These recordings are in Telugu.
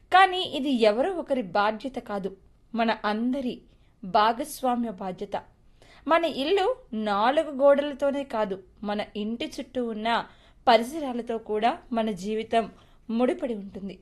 కానీ ఇది ఎవరో ఒకరి బాధ్యత కాదు మన అందరి భాగస్వామ్య బాధ్యత మన ఇల్లు నాలుగు గోడలతోనే కాదు మన ఇంటి చుట్టూ ఉన్న పరిసరాలతో కూడా మన జీవితం ముడిపడి ఉంటుంది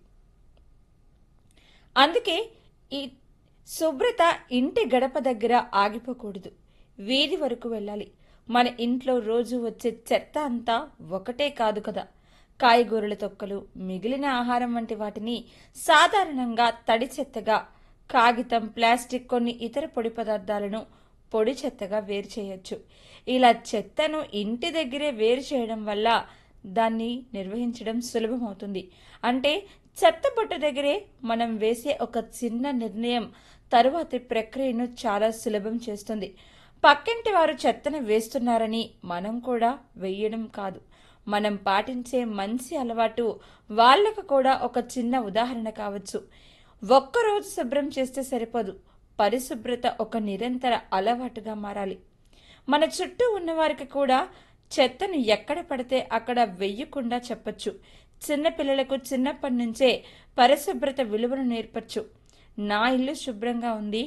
అందుకే ఈ శుభ్రత ఇంటి గడప దగ్గర ఆగిపోకూడదు వీధి వరకు వెళ్ళాలి మన ఇంట్లో రోజు వచ్చే చెత్త అంతా ఒకటే కాదు కదా కాయగూరల తొక్కలు మిగిలిన ఆహారం వంటి వాటిని సాధారణంగా తడి చెత్తగా కాగితం ప్లాస్టిక్ కొన్ని ఇతర పొడి పదార్థాలను పొడి చెత్తగా వేరు చేయొచ్చు ఇలా చెత్తను ఇంటి దగ్గరే వేరు చేయడం వల్ల దాన్ని నిర్వహించడం సులభమవుతుంది అంటే చెత్త బుట్ట దగ్గరే మనం వేసే ఒక చిన్న నిర్ణయం తరువాతి ప్రక్రియను చాలా సులభం చేస్తుంది పక్కింటి వారు చెత్తను వేస్తున్నారని మనం కూడా వేయడం కాదు మనం పాటించే మంచి అలవాటు వాళ్ళకు కూడా ఒక చిన్న ఉదాహరణ కావచ్చు ఒక్కరోజు శుభ్రం చేస్తే సరిపోదు పరిశుభ్రత ఒక నిరంతర అలవాటుగా మారాలి మన చుట్టూ ఉన్నవారికి కూడా చెత్తను ఎక్కడ పడితే అక్కడ వెయ్యకుండా చెప్పొచ్చు చిన్నపిల్లలకు చిన్నప్పటి నుంచే పరిశుభ్రత విలువను నేర్పచ్చు నా ఇల్లు శుభ్రంగా ఉంది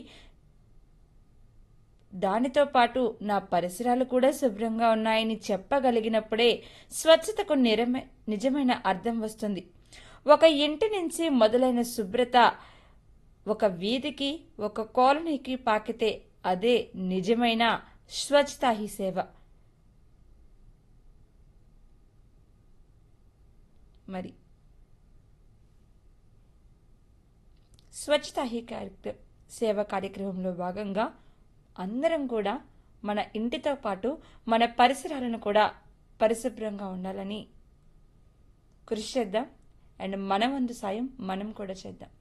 దానితో పాటు నా పరిసరాలు కూడా శుభ్రంగా ఉన్నాయని చెప్పగలిగినప్పుడే స్వచ్ఛతకు నిరమ నిజమైన అర్థం వస్తుంది ఒక ఇంటి నుంచి మొదలైన శుభ్రత ఒక వీధికి ఒక కాలనీకి పాకితే అదే నిజమైన స్వచ్ఛతా హీ సేవ మరి స్వచ్ఛతా హీ కార్యక్రమ సేవ కార్యక్రమంలో భాగంగా అందరం కూడా మన ఇంటితో పాటు మన పరిసరాలను కూడా పరిశుభ్రంగా ఉండాలని కృషి చేద్దాం అండ్ మన వంతు సాయం మనం కూడా చేద్దాం